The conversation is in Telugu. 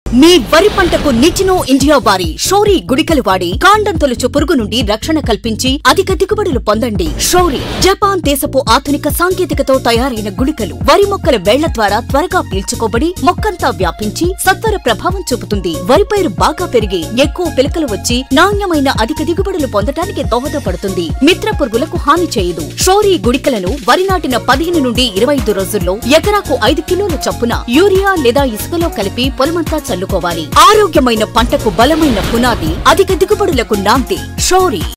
మీ వరి పంటకు నిచినో ఇండియా వారి షోరీ గుడికలు వాడి కాండం తొలుచు పురుగు నుండి రక్షణ కల్పించి అధిక దిగుబడులు పొందండి షోరీ జపాన్ దేశపు ఆధునిక సాంకేతికతో తయారైన గుళికలు వరి మొక్కల వేళ్ల ద్వారా త్వరగా పీల్చుకోబడి మొక్కంతా వ్యాపించి సత్వర ప్రభావం చూపుతుంది వరి పైరు బాగా పెరిగి ఎక్కువ పిలకలు వచ్చి నాణ్యమైన అధిక దిగుబడులు పొందడానికి దోహదపడుతుంది మిత్ర పురుగులకు హాని చేయదు షోరీ గుడికలను వరి నాటిన పదిహేను నుండి ఇరవై ఐదు రోజుల్లో ఎకరాకు ఐదు కిలోల చొప్పున యూరియా లేదా ఇసుకలో కలిపి పొలమంతా చల్లుకోవాలి ఆరోగ్యమైన పంటకు బలమైన పునాది అధిక దిగుబడులకు నాంది షోరీ